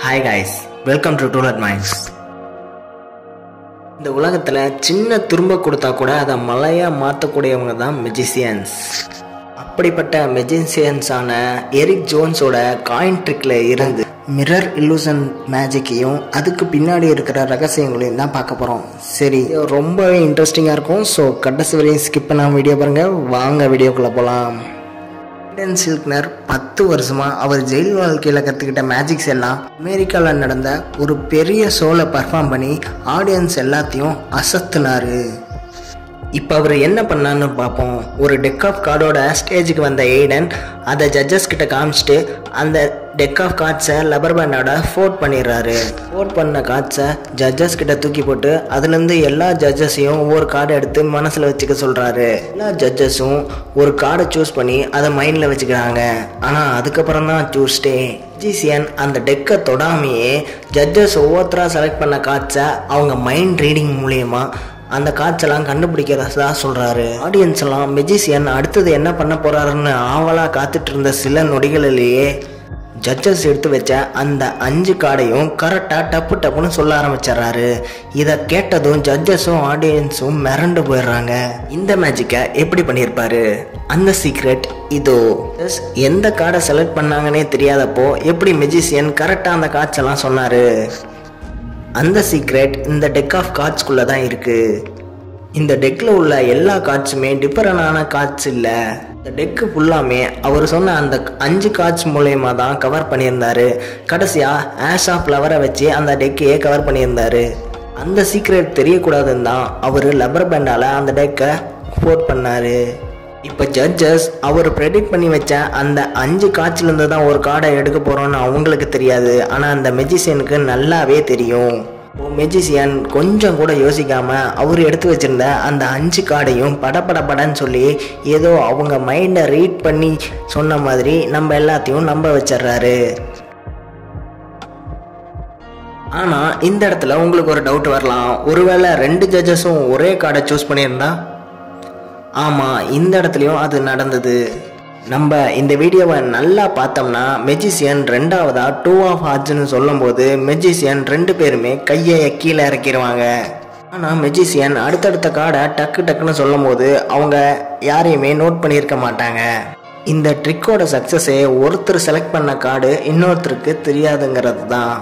hi guys welcome to tulet minds இந்த உலகத்தில் சின்ன துரும்ப கொடுத்தா கூட அதை மலையாக மாற்றக்கூடியவங்க தான் மெஜிசியன்ஸ் அப்படிப்பட்ட மெஜிசியன்ஸான எரிக் ஜோன்ஸோட காயின் ட்ரிக்கில் இருந்து மிரர் இல்லூசன் மேஜிக்கையும் அதுக்கு பின்னாடி இருக்கிற ரகசியங்களையும் தான் பார்க்க போகிறோம் சரி இது ரொம்பவே இன்ட்ரெஸ்டிங்காக இருக்கும் ஸோ கடைசி வரையும் ஸ்கிப் பண்ணாமல் வீடியோ பாருங்கள் வாங்க வீடியோக்குள்ளே போகலாம் பிரிட்டன் சில்க்னர் பத்து வருஷமா அவர் ஜெயில் வாழ்க்கையில் கற்றுக்கிட்ட மேஜிக்ஸ் எல்லாம் அமெரிக்காவில் நடந்த ஒரு பெரிய ஷோவில் பர்ஃபார்ம் பண்ணி ஆடியன்ஸ் எல்லாத்தையும் அசத்துனாரு இப்போ அவர் என்ன பண்ணான்னு பார்ப்போம் ஒரு டெக் ஆஃப் கார்டோட ஸ்டேஜுக்கு வந்த எய்டன் அதை ஜட்ஜஸ் கிட்ட காமிச்சிட்டு அந்த டெக் ஆஃப் கார்ட்ஸை லப்பர் பேண்டோட ஃபோட் பண்ணிடுறாரு ஃபோட் பண்ண கார்ட்ஸை ஜட்ஜஸ் கிட்ட தூக்கி போட்டு அதுலேருந்து எல்லா ஜட்ஜஸையும் ஒவ்வொரு கார்டை எடுத்து மனசில் வச்சுக்க சொல்கிறாரு எல்லா ஜட்ஜஸும் ஒரு கார்டை சூஸ் பண்ணி அதை மைண்டில் வச்சுக்கிறாங்க ஆனால் அதுக்கப்புறம் தான் டியூஸ்டே ஜிசியன் அந்த டெக்கை தொடாமையே ஜட்ஜஸ் ஒவ்வொருத்தராக செலக்ட் பண்ண கார்ட்ஸை அவங்க மைண்ட் ரீடிங் மூலியமா அந்த காட்செல்லாம் கண்டுபிடிக்கிறதா சொல்கிறாரு ஆடியன்ஸ் எல்லாம் மெஜிசியன் அடுத்தது என்ன பண்ண போகிறாருன்னு ஆவலாக காத்துட்டு இருந்த சில நொடிகளிலேயே ஜட்ஜஸ் எடுத்து வச்ச அந்த அஞ்சு கார்டையும் கரெக்டாக டப்பு டப்புன்னு சொல்ல ஆரம்பிச்சிடுறாரு இதை கேட்டதும் ஜட்ஜஸும் ஆடியன்ஸும் மிரண்டு போயிடுறாங்க இந்த மேஜிக்கை எப்படி பண்ணியிருப்பாரு அந்த சீக்ரெட் இதோ Just எந்த கார்டை செலக்ட் பண்ணாங்கன்னே தெரியாதப்போ எப்படி மெஜிசியன் கரெக்டாக அந்த காட்செல்லாம் சொன்னார் அந்த சீக்ரெட் இந்த டெக் ஆஃப் கார்ட்ஸ்குள்ளே தான் இருக்குது இந்த டெக்கில் உள்ள எல்லா கார்ட்ஸுமே டிஃபரெண்டான கார்ட்ஸ் இல்லை இந்த டெக்கு ஃபுல்லாமே அவர் சொன்ன அந்த அஞ்சு கார்ட்ஸ் மூலயமா தான் கவர் பண்ணியிருந்தாரு கடைசியாக ஆஷ் ஆஃப் ஃப்ளவரை வச்சு அந்த டெக்கையே கவர் பண்ணியிருந்தாரு அந்த சீக்ரெட் தெரியக்கூடாதுன்னு தான் அவர் லப்பர் பேண்டால் அந்த டெக்கை ஃபோட் பண்ணார் இப்போ ஜட்ஜஸ் அவர் ப்ரெடிக்ட் பண்ணி வச்ச அந்த அஞ்சு காட்சிலேருந்து தான் ஒரு கார்டை எடுக்க போகிறோன்னு அவங்களுக்கு தெரியாது ஆனால் அந்த மெஜிஷியனுக்கு நல்லாவே தெரியும் இப்போ மெஜிஷியன் கொஞ்சம் கூட யோசிக்காமல் அவர் எடுத்து வச்சிருந்த அந்த அஞ்சு கார்டையும் படபட படன்னு சொல்லி ஏதோ அவங்க மைண்டை ரீட் பண்ணி சொன்ன மாதிரி நம்ம எல்லாத்தையும் நம்ப வச்சிடுறாரு ஆனால் இந்த இடத்துல உங்களுக்கு ஒரு டவுட் வரலாம் ஒருவேளை ரெண்டு ஜட்ஜஸும் ஒரே கார்டை சூஸ் பண்ணியிருந்தா ஆமாம் இந்த இடத்துலையும் அது நடந்தது நம்ம இந்த வீடியோவை நல்லா பார்த்தோம்னா மெஜிசியன் ரெண்டாவதா டூ ஆஃப் ஹார்ட்ஸ்னு சொல்லும்போது மெஜிசியன் ரெண்டு பேருமே கையை கீழே இறக்கிடுவாங்க ஆனால் மெஜிசியன் அடுத்தடுத்த கார்டை டக்கு டக்குன்னு சொல்லும்போது அவங்க யாரையுமே நோட் பண்ணியிருக்க மாட்டாங்க இந்த ட்ரிக்கோட சக்ஸஸே ஒருத்தர் செலக்ட் பண்ண கார்டு இன்னொருத்தருக்கு தெரியாதுங்கிறது தான்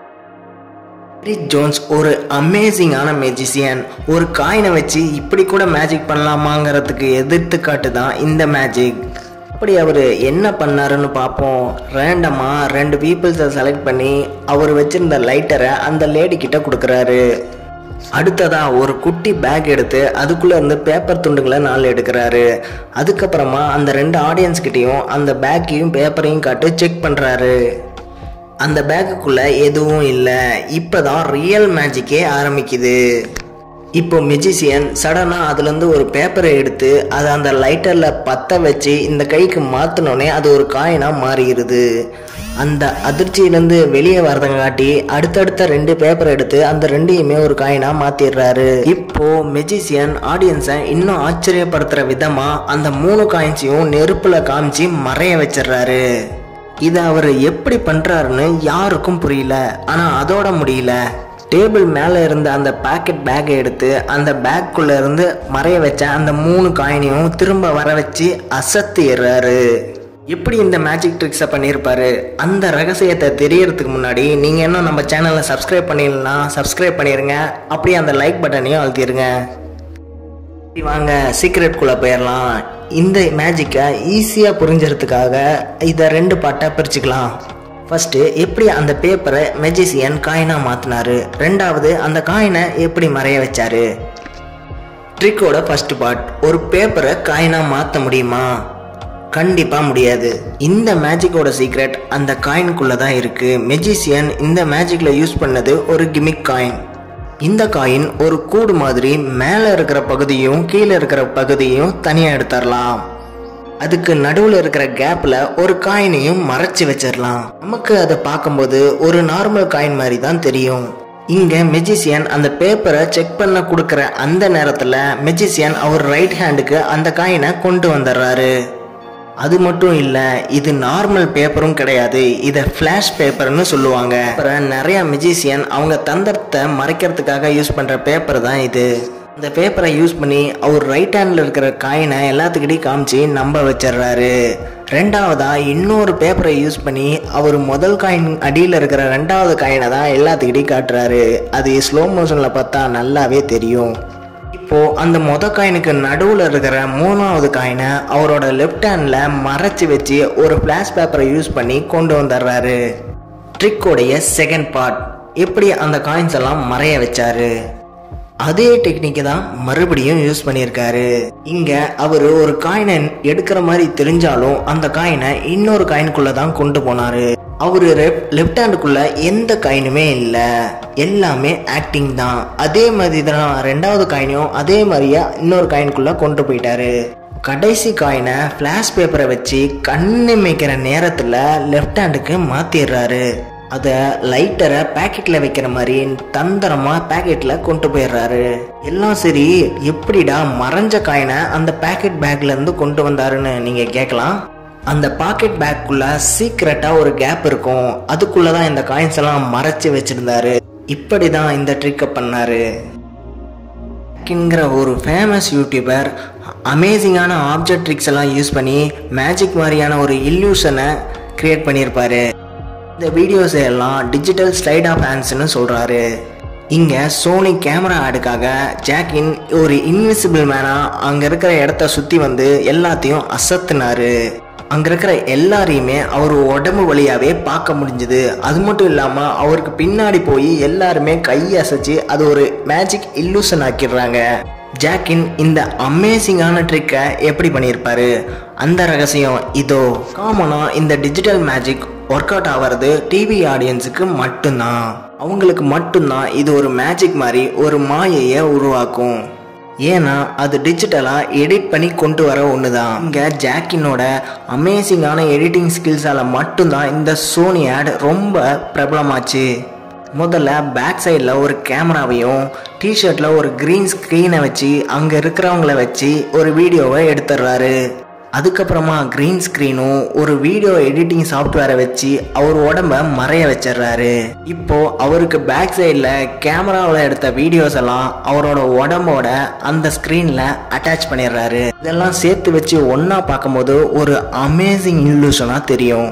ரிக் ஜோன்ஸ் ஒரு அமேசிங்கான மேஜிசியன் ஒரு காயினை வச்சு இப்படி கூட மேஜிக் பண்ணலாமாங்கிறதுக்கு எதிர்த்துக்காட்டு தான் இந்த மேஜிக் அப்படி அவர் என்ன பண்ணாருன்னு பார்ப்போம் ரேண்டமாக ரெண்டு பீப்புள்ஸை செலக்ட் பண்ணி அவர் வச்சிருந்த லைட்டரை அந்த லேடி கிட்ட கொடுக்குறாரு அடுத்ததா ஒரு குட்டி பேக் எடுத்து அதுக்குள்ளே இருந்து பேப்பர் துண்டுகளை நாலு எடுக்கிறாரு அதுக்கப்புறமா அந்த ரெண்டு ஆடியன்ஸ் கிட்டேயும் அந்த பேக்கையும் பேப்பரையும் காட்டு செக் பண்ணுறாரு அந்த பேக்குக்குள்ள எதுவும் இல்லை இப்போதான் ரியல் மேஜிக்கே ஆரம்பிக்குது இப்போ மெஜிசியன் சடனாக அதுலேருந்து ஒரு பேப்பரை எடுத்து அதை அந்த லைட்டரில் பற்ற வச்சு இந்த கைக்கு மாற்றினோடனே அது ஒரு காயினாக மாறிடுது அந்த அதிர்ச்சியிலேருந்து வெளியே வரதங்காட்டி அடுத்தடுத்த ரெண்டு பேப்பர் எடுத்து அந்த ரெண்டையுமே ஒரு காயினாக மாற்றிடுறாரு இப்போ மெஜிசியன் ஆடியன்ஸை இன்னும் ஆச்சரியப்படுத்துகிற விதமாக அந்த மூணு காயின்ஸையும் நெருப்பில் காமிச்சு மறைய வச்சிடுறாரு இதை அவர் எப்படி பண்ணுறாருன்னு யாருக்கும் புரியல ஆனால் அதோட முடியல டேபிள் மேலே இருந்த அந்த பாக்கெட் பேக்கை எடுத்து அந்த பேக்குள்ளே இருந்து மறைய வச்ச அந்த மூணு காயினையும் திரும்ப வர வச்சு அசத்திடுறாரு எப்படி இந்த மேஜிக் ட்ரிக்ஸை பண்ணியிருப்பாரு அந்த ரகசியத்தை தெரியறதுக்கு முன்னாடி நீங்கள் இன்னும் நம்ம சேனலை சப்ஸ்கிரைப் பண்ணிடலாம் சப்ஸ்கிரைப் பண்ணிடுங்க அப்படியே அந்த லைக் பட்டனையும் அழுத்திடுங்க சரி, வாங்க சீக்ரெட்குள்ளே போயிடலாம் இந்த மேஜிக்கை ஈஸியாக புரிஞ்சுறதுக்காக இதை ரெண்டு பாட்டாக பிரிச்சுக்கலாம் ஃபஸ்ட்டு எப்படி அந்த பேப்பரை மெஜிசியன் காயினாக மாற்றினாரு ரெண்டாவது அந்த காயினை எப்படி மறைய வச்சாரு ட்ரிக்கோட ஃபர்ஸ்ட் பார்ட் ஒரு பேப்பரை காயினாக மாற்ற முடியுமா கண்டிப்பாக முடியாது இந்த மேஜிக்கோட சீக்ரெட் அந்த காயின்குள்ளே தான் இருக்குது மெஜிசியன் இந்த மேஜிக்கில் யூஸ் பண்ணது ஒரு கிமிக் காயின் இந்த காயின் ஒரு கூடு மாதிரி மேலே இருக்கிற பகுதியும் கீழே இருக்கிற பகுதியும் தனியாக எடுத்துடலாம் அதுக்கு நடுவில் இருக்கிற கேப்பில் ஒரு காயினையும் மறைச்சி வச்சிடலாம் நமக்கு அதை பார்க்கும்போது ஒரு நார்மல் காயின் மாதிரி தான் தெரியும் இங்கே மெஜிசியன் அந்த பேப்பரை செக் பண்ண கொடுக்குற அந்த நேரத்தில் மெஜிசியன் அவர் ரைட் ஹேண்டுக்கு அந்த காயினை கொண்டு வந்துடுறாரு அது மட்டும் இல்லை இது நார்மல் பேப்பரும் கிடையாது இதை ஃப்ளாஷ் பேப்பர்னு சொல்லுவாங்க அப்புறம் நிறைய மியூசிஷியன் அவங்க தந்திரத்தை மறைக்கிறதுக்காக யூஸ் பண்ணுற பேப்பர் தான் இது இந்த பேப்பரை யூஸ் பண்ணி அவர் ரைட் ஹேண்டில் இருக்கிற காயினை எல்லாத்துக்கிட்டையும் காமிச்சு நம்ப வச்சிடுறாரு ரெண்டாவதா இன்னொரு பேப்பரை யூஸ் பண்ணி அவர் முதல் காயின் அடியில் இருக்கிற ரெண்டாவது காயினை தான் எல்லாத்துக்கிட்டையும் காட்டுறாரு அது ஸ்லோ மோஷனில் பார்த்தா நல்லாவே தெரியும் இப்போ அந்த மொத காயினுக்கு நடுவில் இருக்கிற மூணாவது காயினை அவரோட லெஃப்ட் ஹேண்டில் மறைச்சி வச்சு ஒரு ஃப்ளாஷ் பேப்பரை யூஸ் பண்ணி கொண்டு வந்துடுறாரு ட்ரிக்கோடைய செகண்ட் பார்ட் எப்படி அந்த காயின்ஸ் எல்லாம் மறைய வச்சாரு அதே டெக்னிக்கை தான் மறுபடியும் யூஸ் பண்ணியிருக்காரு இங்க அவர் ஒரு காயினை எடுக்கிற மாதிரி தெரிஞ்சாலும் அந்த காயினை இன்னொரு காயினுக்குள்ள தான் கொண்டு போனாரு அவரு லெஃப்ட் ஹேண்டுக்குள்ள எந்த காயினுமே இல்லை எல்லாமே ஆக்டிங் தான் அதே மாதிரி தான் ரெண்டாவது காயினையும் அதே மாதிரியா இன்னொரு காயினுக்குள்ள கொண்டு போயிட்டாரு கடைசி காயினை ஃப்ளாஷ் பேப்பரை வச்சு கண்ணு மேய்க்கிற நேரத்தில் லெஃப்ட் ஹேண்டுக்கு மாற்றிடுறாரு அதை லைட்டரை பேக்கெட்டில் வைக்கிற மாதிரி தந்திரமாக பேக்கெட்டில் கொண்டு போயிடுறாரு எல்லாம் சரி எப்படிடா மறைஞ்ச காயினை அந்த பேக்கெட் பேக்லேருந்து கொண்டு வந்தாருன்னு நீங்கள் கேட்கலாம் அந்த பாக்கெட் பேக்குள்ள சீக்ரெட்டாக ஒரு கேப் இருக்கும் அதுக்குள்ளே தான் இந்த காயின்ஸ் எல்லாம் மறைச்சி வச்சிருந்தாரு இப்படி தான் இந்த ட்ரிக்கை பண்ணாரு ங்கிற ஒரு ஃபேமஸ் யூடியூபர் அமேசிங்கான ஆப்ஜெக்ட் ட்ரிக்ஸ் எல்லாம் யூஸ் பண்ணி மேஜிக் மாதிரியான ஒரு இல்யூஷனை கிரியேட் பண்ணியிருப்பாரு இந்த வீடியோஸ் எல்லாம் டிஜிட்டல் ஸ்லைட் ஆஃப் ஹேண்ட்ஸ்னு சொல்கிறாரு இங்கே சோனி கேமரா ஆடுக்காக ஜாக்கின் ஒரு இன்விசிபிள் மேனாக அங்கே இருக்கிற இடத்த சுற்றி வந்து எல்லாத்தையும் அசத்துனாரு அங்கே இருக்கிற எல்லாரையுமே அவர் உடம்பு வழியாகவே பார்க்க முடிஞ்சுது அது மட்டும் இல்லாமல் அவருக்கு பின்னாடி போய் எல்லாருமே கையை அசைச்சு அது ஒரு மேஜிக் இல்லூஷன் ஆக்கிடுறாங்க ஜாக்கின் இந்த அமேசிங்கான ட்ரிக்கை எப்படி பண்ணியிருப்பாரு அந்த ரகசியம் இதோ காமனாக இந்த டிஜிட்டல் மேஜிக் ஒர்க் அவுட் ஆகிறது டிவி ஆடியன்ஸுக்கு மட்டும்தான் அவங்களுக்கு மட்டும்தான் இது ஒரு மேஜிக் மாதிரி ஒரு மாயையை உருவாக்கும் ஏன்னா அது டிஜிட்டலாக எடிட் பண்ணி கொண்டு வர ஒன்று தான் இங்கே ஜாக்கினோட அமேசிங்கான எடிட்டிங் ஸ்கில்ஸால் மட்டும்தான் இந்த சோனி ஆட் ரொம்ப பிரபலமாச்சு முதல்ல பேக் சைடில் ஒரு கேமராவையும் டிஷர்ட்டில் ஒரு க்ரீன் ஸ்க்ரீனை வச்சு அங்கே இருக்கிறவங்கள வச்சு ஒரு வீடியோவை எடுத்துடுறாரு அதுக்கப்புறமா க்ரீன் ஸ்க்ரீனும் ஒரு வீடியோ எடிட்டிங் சாஃப்ட்வேரை வச்சு அவர் உடம்ப மறைய வச்சிடுறாரு இப்போ அவருக்கு பேக் சைடில் கேமராவில் எடுத்த வீடியோஸ் எல்லாம் அவரோட உடம்போட அந்த ஸ்க்ரீனில் அட்டாச் பண்ணிடுறாரு இதெல்லாம் சேர்த்து வச்சு ஒன்றா பார்க்கும்போது ஒரு அமேசிங் இல்லூஷனாக தெரியும்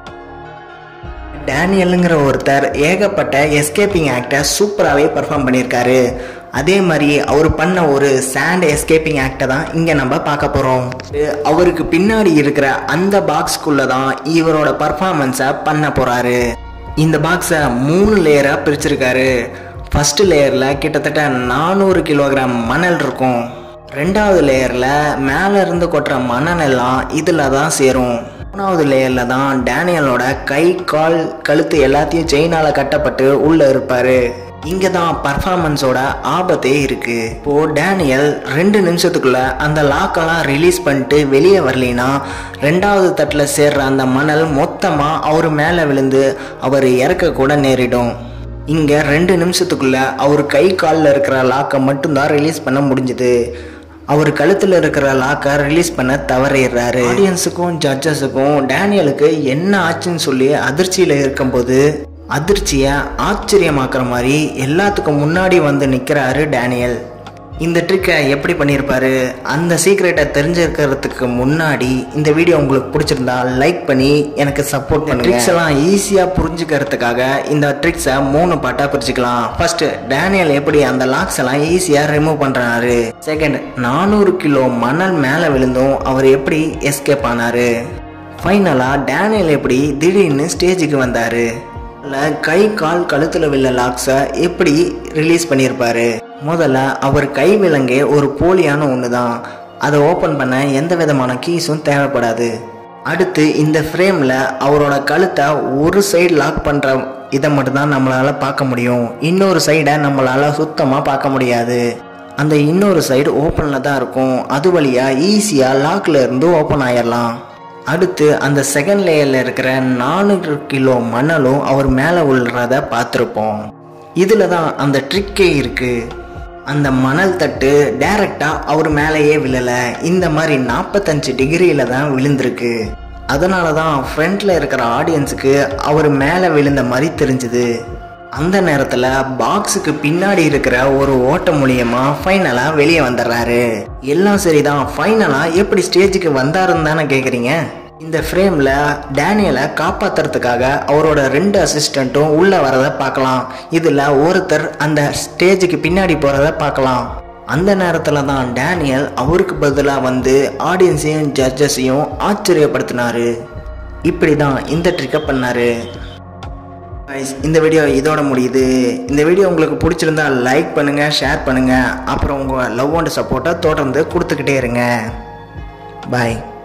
டேனியலுங்கிற ஒருத்தர் ஏகப்பட்ட எஸ்கேப்பிங் ஆக்டை சூப்பராகவே பர்ஃபார்ம் பண்ணியிருக்காரு அதே மாதிரி அவர் பண்ண ஒரு சாண்ட் எஸ்கேப்பிங் ஆக்டை தான் இங்கே நம்ம பார்க்க போகிறோம் அவருக்கு பின்னாடி இருக்கிற அந்த பாக்ஸ்க்குள்ளே தான் இவரோட பர்ஃபார்மன்ஸை பண்ண போகிறாரு இந்த பாக்ஸை மூணு லேயராக பிரிச்சிருக்காரு ஃபர்ஸ்ட் லேயரில் கிட்டத்தட்ட நானூறு கிலோகிராம் மணல் இருக்கும் ரெண்டாவது லேயரில் மேலே இருந்து கொட்டுற மணல் எல்லாம் இதில் தான் சேரும் மூணாவது லேயரில் தான் டேனியலோட கை கால் கழுத்து எல்லாத்தையும் செயினால் கட்டப்பட்டு உள்ளே இருப்பார் இங்கே தான் பர்ஃபார்மன்ஸோட ஆபத்தே இருக்கு இப்போ டேனியல் ரெண்டு நிமிஷத்துக்குள்ள அந்த லாக்கெல்லாம் ரிலீஸ் பண்ணிட்டு வெளியே வரலினா ரெண்டாவது தட்டில் சேர்ற அந்த மணல் மொத்தமாக அவர் மேலே விழுந்து அவர் இறக்க கூட நேரிடும் இங்கே ரெண்டு நிமிஷத்துக்குள்ள அவர் கை காலில் இருக்கிற லாக்கை மட்டும்தான் ரிலீஸ் பண்ண முடிஞ்சுது அவர் கழுத்தில் இருக்கிற லாக்கை ரிலீஸ் பண்ண தவறிடுறாரு ஆடியன்ஸுக்கும் ஜட்ஜஸுக்கும் டேனியலுக்கு என்ன ஆச்சுன்னு சொல்லி அதிர்ச்சியில் இருக்கும்போது அதிர்ச்சியை ஆச்சரியமாக்குற மாதிரி எல்லாத்துக்கும் முன்னாடி வந்து நிற்கிறாரு டேனியல் இந்த ட்ரிக்கை எப்படி பண்ணியிருப்பாரு அந்த சீக்ரெட்டை தெரிஞ்சிருக்கிறதுக்கு முன்னாடி இந்த வீடியோ உங்களுக்கு பிடிச்சிருந்தா லைக் பண்ணி எனக்கு சப்போர்ட் பண்ணுங்க ட்ரிக்ஸ் எல்லாம் ஈஸியாக புரிஞ்சுக்கிறதுக்காக இந்த ட்ரிக்ஸை மூணு பாட்டாக பிரிச்சுக்கலாம் ஃபர்ஸ்ட் டேனியல் எப்படி அந்த லாக்ஸ் எல்லாம் ஈஸியாக ரிமூவ் பண்ணுறாரு செகண்ட் நானூறு கிலோ மணல் மேலே விழுந்தும் அவர் எப்படி எஸ்கேப் ஆனாரு ஃபைனலாக டேனியல் எப்படி திடீர்னு ஸ்டேஜுக்கு வந்தார் கை கால் கழுத்தில் வில்ல லாக்ஸை எப்படி ரிலீஸ் பண்ணியிருப்பாரு முதல்ல அவர் கை விலங்கே ஒரு போலியான ஒன்று தான் அதை ஓப்பன் பண்ண எந்த விதமான கீஸும் தேவைப்படாது அடுத்து இந்த ஃப்ரேமில் அவரோட கழுத்தை ஒரு சைடு லாக் பண்ணுற இதை மட்டும்தான் நம்மளால் பார்க்க முடியும் இன்னொரு சைடை நம்மளால் சுத்தமாக பார்க்க முடியாது அந்த இன்னொரு சைடு ஓப்பனில் தான் இருக்கும் அது வழியாக ஈஸியாக லாக்கில் இருந்து ஓப்பன் ஆயிடலாம் அடுத்து அந்த செகண்ட் லேயரில் இருக்கிற நானூறு கிலோ மணலும் அவர் மேலே விழுறத பார்த்துருப்போம் இதில் தான் அந்த ட்ரிக்கே இருக்குது அந்த மணல் தட்டு டைரக்டாக அவர் மேலேயே விழலை இந்த மாதிரி நாற்பத்தஞ்சு டிகிரியில் தான் விழுந்திருக்கு அதனால தான் ஃப்ரண்ட்டில் இருக்கிற ஆடியன்ஸுக்கு அவர் மேலே விழுந்த மாதிரி தெரிஞ்சுது அந்த நேரத்தில் பாக்ஸுக்கு பின்னாடி இருக்கிற ஒரு ஓட்ட மூலியமா ஃபைனலாக வெளியே வந்துடுறாரு எல்லாம் சரிதான் ஃபைனலாக எப்படி ஸ்டேஜுக்கு வந்தாருன்னு தானே கேட்குறீங்க இந்த ஃப்ரேமில் டேனியலை காப்பாற்றுறதுக்காக அவரோட ரெண்டு அசிஸ்டண்ட்டும் உள்ளே வரதை பார்க்கலாம் இதில் ஒருத்தர் அந்த ஸ்டேஜுக்கு பின்னாடி போகிறத பார்க்கலாம் அந்த நேரத்தில் தான் டேனியல் அவருக்கு பதிலாக வந்து ஆடியன்ஸையும் ஜட்ஜஸையும் ஆச்சரியப்படுத்தினாரு இப்படி தான் இந்த ட்ரிக்கை பண்ணாரு Guys, இந்த வீடியோ இதோட முடியுது இந்த வீடியோ உங்களுக்கு பிடிச்சிருந்தா லைக் பண்ணுங்கள் ஷேர் பண்ணுங்கள் அப்புறம் உங்கள் லவ் அண்ட் சப்போர்ட்டை தொடர்ந்து கொடுத்துக்கிட்டே இருங்க பாய்